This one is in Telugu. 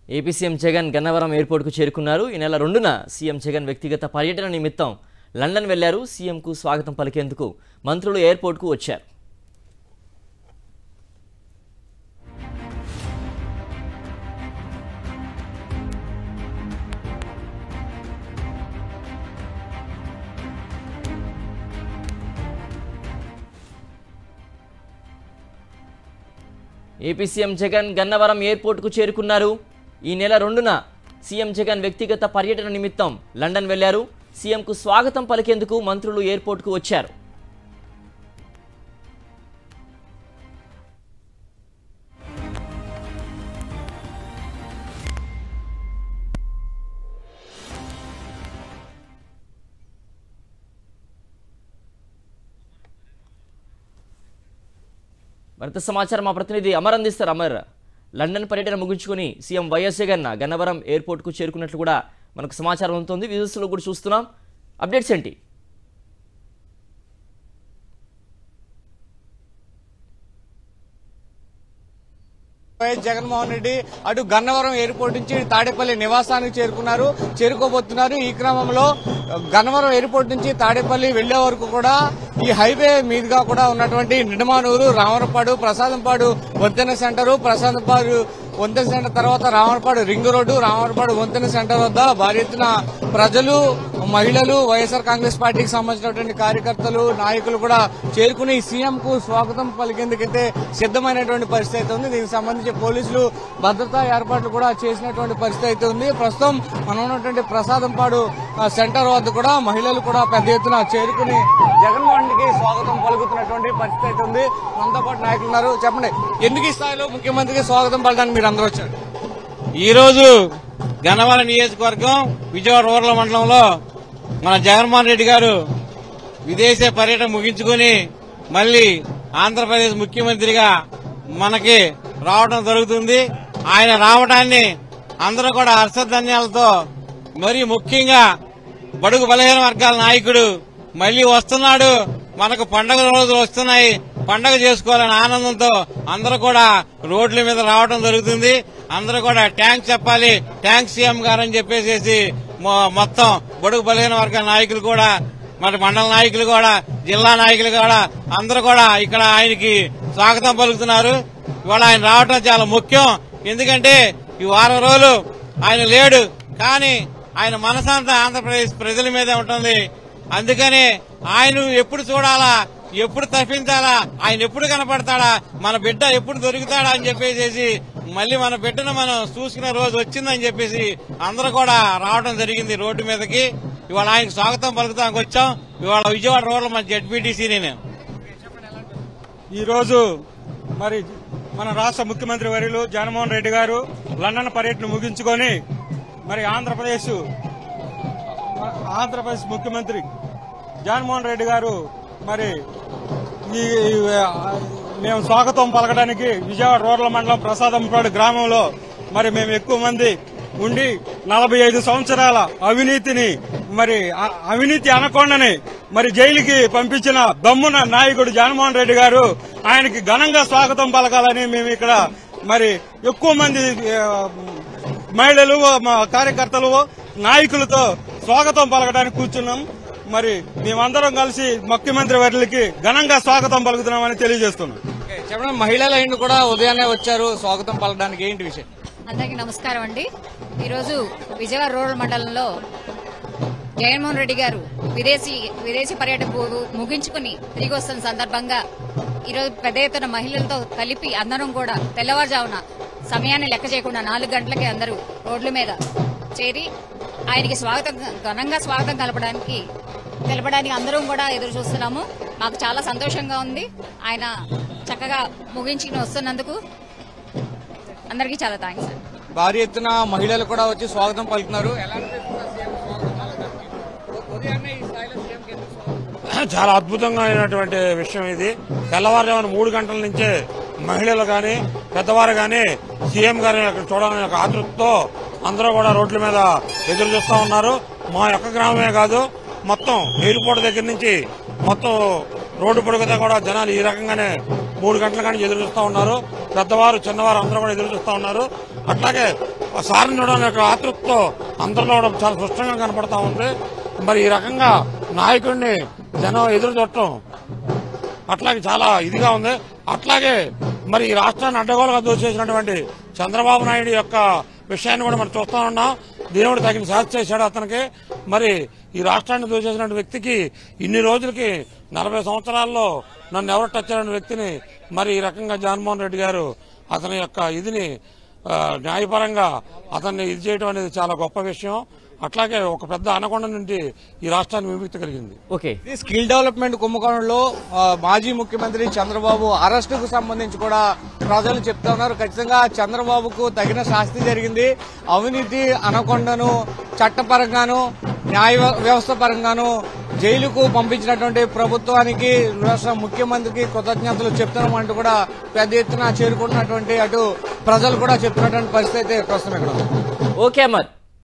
ఏపీ సీఎం జగన్ గన్నవరం ఎయిర్పోర్ట్కు చేరుకున్నారు ఈ నెల రెండున సీఎం జగన్ వ్యక్తిగత పర్యటన నిమిత్తం లండన్ వెళ్లారు సీఎంకు స్వాగతం పలికేందుకు మంత్రులు ఎయిర్పోర్ట్కు వచ్చారు ఏపీ సీఎం జగన్ గన్నవరం ఎయిర్పోర్ట్కు చేరుకున్నారు ఈ నెల రెండున సీఎం జగన్ వ్యక్తిగత పర్యటన నిమిత్తం లండన్ వెళ్లారు సీఎంకు స్వాగతం పలికేందుకు మంత్రులు ఎయిర్పోర్ట్కు వచ్చారు మరింత సమాచారం మా ప్రతినిధి అమర్ అందిస్తారు అమర్ లండన్ పర్యటన ముగించుకొని సీఎం వైఎస్ జగన్ గన్నవరం ఎయిర్పోర్ట్కు చేరుకున్నట్లు కూడా మనకు సమాచారం అందుతుంది విజువల్స్లో కూడా చూస్తున్నాం అప్డేట్స్ ఏంటి వైఎస్ జగన్మోహన్ రెడ్డి అటు గన్నవరం ఎయిర్పోర్ట్ నుంచి తాడేపల్లి నివాసానికి చేరుకున్నారు చేరుకోబోతున్నారు ఈ క్రమంలో గన్నవరం ఎయిర్పోర్ట్ నుంచి తాడేపల్లి వెళ్లే వరకు కూడా ఈ హైవే మీదుగా కూడా ఉన్నటువంటి నిడమానూరు రామరపాడు ప్రసాదంపాడు వంతెన సెంటర్ ప్రసాదంపాడు వంతెన సెంటర్ తర్వాత రామరపాడు రింగ్ రోడ్డు రామరపాడు వంతెన సెంటర్ వద్ద భారీ ఎత్తున ప్రజలు మహిళలు వైఎస్ఆర్ కాంగ్రెస్ పార్టీకి సంబంధించినటువంటి కార్యకర్తలు నాయకులు కూడా చేరుకుని సీఎం కు స్వాగతం పలికేందుకైతే సిద్దమైనటువంటి పరిస్థితి అయితే ఉంది దీనికి సంబంధించి పోలీసులు భద్రతా ఏర్పాట్లు కూడా చేసినటువంటి పరిస్థితి అయితే ఉంది ప్రస్తుతం మనం ఉన్నటువంటి ప్రసాదంపాడు ఆ, సెంటర్ వద్ద కూడా మహిళలు కూడా పెద్ద ఎత్తున చేరుకుని జగన్మోహన్ రెడ్డికి స్వాగతం పలుకుతున్నటువంటి పరిస్థితి అయితే ఉంది మనతో పాటు నాయకులు ఉన్నారు చెప్పండి ఎందుకు ఈ స్థాయిలో ముఖ్యమంత్రికి స్వాగతం పలకడానికి మీరు అందరూ వచ్చారు ఈ రోజు గన్నవరం నియోజకవర్గం విజయవాడ రూరల్ మండలంలో మన జగన్మోహన్ రెడ్డి గారు విదేశీ పర్యటన ముగించుకుని మళ్ళీ ఆంధ్రప్రదేశ్ ముఖ్యమంత్రిగా మనకి రావడం జరుగుతుంది ఆయన రావడాన్ని అందరూ కూడా హర్షధన్యాలతో మరి ముఖ్యంగా బడుగు బలహీన వర్గాల నాయకుడు మళ్ళీ వస్తున్నాడు మనకు పండగ రోజులు వస్తున్నాయి పండగ చేసుకోవాలని ఆనందంతో అందరూ కూడా రోడ్ల మీద రావడం జరుగుతుంది అందరూ కూడా ట్యాంక్స్ చెప్పాలి ట్యాంక్స్ సీఎం గారు అని చెప్పేసి మొ- మొత్తం బడుగు బలహీన వర్గాల నాయకులు కూడా మరి మండల నాయకులు కూడా జిల్లా నాయకులు కూడా అందరూ కూడా ఇక్కడ ఆయనకి స్వాగతం పలుకుతున్నారు ఇవాళ ఆయన రావటం చాలా ముఖ్యం ఎందుకంటే ఈ వారం రోజులు ఆయన లేడు కానీ ఆయన మనసంతా ఆంధ్రప్రదేశ్ ప్రజల మీదే ఉంటుంది అందుకనే ఆయన ఎప్పుడు చూడాలా ఎప్పుడు తప్పించాలా ఆయన ఎప్పుడు కనపడతాడా మన బిడ్డ ఎప్పుడు దొరుకుతాడా అని చెప్పేసి మళ్ళీ మన బిడ్డను మనం చూసుకునే రోజు వచ్చిందని చెప్పేసి అందరూ కూడా రావడం జరిగింది రోడ్డు మీదకి ఇవాళ ఆయనకు స్వాగతం పలుకుతానికి వచ్చాం ఇవాళ విజయవాడ రోడ్లో మన జడ్పీటీసీ నేను ఈరోజు మరి మన రాష్ట్ర ముఖ్యమంత్రి వర్యులు జగన్మోహన్ రెడ్డి గారు లండన్ పర్యటన ముగించుకొని మరి ఆంధ్రప్రదేశ్ ఆంధ్రప్రదేశ్ ముఖ్యమంత్రి జగన్మోహన్ రెడ్డి గారు మరి ఈ మేము స్వాగతం పలకడానికి విజయవాడ రూరల్ మండలం ప్రసాదంపాడు గ్రామంలో మరి మేము ఎక్కువ మంది ఉండి నలభై ఐదు సంవత్సరాల అవినీతిని మరి అ- అవినీతి అనకొండని మరి జైలుకి పంపించిన దమ్మున నాయకుడు జగన్మోహన్ రెడ్డి గారు ఆయనకి ఘనంగా స్వాగతం పలకాలని మేము ఇక్కడ మరి ఎక్కువ మంది ఆ, మహిళలు మా కార్యకర్తలు నాయకులతో స్వాగతం పలకడానికి కూర్చున్నాం మరి మేమందరం కలిసి ముఖ్యమంత్రి వర్యులకి ఘనంగా స్వాగతం పలుకుతున్నామని తెలియజేస్తున్నాం ఓకే, చెప్పండి మహిళల ఇండ్లు కూడా ఉదయాన్నే వచ్చారు స్వాగతం పలకడానికి ఏంటి విషయం అందరికీ నమస్కారం అండి ఈరోజు విజయవాడ రూరల్ మండలంలో జగన్మోహన్ రెడ్డి గారు విదేశీ విదేశీ పర్యటన ము- ముగించుకుని తిరిగి వస్తున్న సందర్భంగా ఈరోజు పెద్ద ఎత్తున మహిళలతో కలిపి అందరం కూడా తెల్లవారుజామున సమయాన్ని లెక్క చేయకుండా నాలుగు గంటలకి అందరూ రోడ్ల మీద చేరి ఆయనకి స్వాగతం ఘనంగా స్వాగతం కలపడానికి తెలపడానికి అందరం కూడా ఎదురు చూస్తున్నాము మాకు చాలా సంతోషంగా ఉంది ఆయన చక్కగా ముగించుకుని వస్తున్నందుకు అందరికీ చాలా థ్యాంక్స్ అండి భారీ ఎత్తున మహిళలు కూడా వచ్చి స్వాగతం పలుకుతున్నారు ఎలా అనిపిస్తుంది సీఎం స్వాగతం పలకడానికి? ఉదయాన్నే ఈ స్థాయిలో సీఎంకి ఎందుకు స్వాగతం? చాలా అద్భుతంగా అయినటువంటి విషయం ఇది తెల్లవారుజామున మూడు గంటల నుంచే మహిళలు గాని పెద్దవారు గాని సీఎం గారిని అక్కడ చూడాలనే ఒక ఆతృతతో అందరూ కూడా రోడ్ల మీద ఎదురు చూస్తా ఉన్నారు మా యొక్క గ్రామమే కాదు మొత్తం ఎయిర్పోర్ట్ దగ్గర నుంచి మొత్తం రోడ్డు పొడుగుతా కూడా జనాలు ఈ రకంగానే మూడు గంటల కానీ ఎదురు చూస్తా ఉన్నారు పెద్దవారు చిన్నవారు అందరూ కూడా ఎదురు చూస్తా ఉన్నారు అట్లాగే ఆ సార్ని చూడడానికి ఒక ఆతృతతో అందరిలో కూడా చాలా స్పష్టంగా కనపడతా ఉంది మరి ఈ రకంగా నాయకుడిని జనం ఎదురు చూడటం అట్లాగే చాలా ఇదిగా ఉంది అట్లాగే మరి ఈ రాష్ట్రాన్ని అడ్డగోలుగా దోచేసినటువంటి చంద్రబాబు నాయుడు యొక్క విషయాన్ని కూడా మనం చూస్తా ఉన్నాం దేవుడు తగిన శాస్తి చేశాడు అతనికి మరి ఈ రాష్ట్రాన్ని దోచేసిన వ్యక్తికి ఇన్ని రోజులకి నలభై సంవత్సరాల్లో నన్ను ఎవరు టచ్ చేయని వ్యక్తిని మరి ఈ రకంగా జగన్మోహన్ రెడ్డి గారు అతని యొక్క ఇదిని ఆ, న్యాయపరంగా అతన్ని ఇది చేయడం అనేది చాలా గొప్ప విషయం అట్లాగే ఒక పెద్ద అనకొండ నుండి ఈ రాష్ట్రాన్ని విముక్తి కలిగింది ఓకే ఇది స్కిల్ డెవలప్మెంట్ కుంభకోణంలో ఆ, మాజీ ముఖ్యమంత్రి చంద్రబాబు అరెస్టుకు సంబంధించి కూడా ప్రజలు చెప్తా ఉన్నారు ఖచ్చితంగా చంద్రబాబుకు తగిన శాస్తి జరిగింది అవినీతి అనకొండను చట్టపరంగాను న్యాయ వ్యవస్థ పరంగాను జైలుకు పంపించినటువంటి ప్రభుత్వానికి రాష్ట్ర ముఖ్యమంత్రికి కృతజ్ఞతలు చెప్తున్నామంటూ కూడా పెద్ద ఎత్తున చేరుకుంటున్నటువంటి అటు ప్రజలు కూడా చెప్తున్నటువంటి పరిస్థితి అయితే ప్రస్తుతం ఇక్కడ ఉంది ఓకే అమర్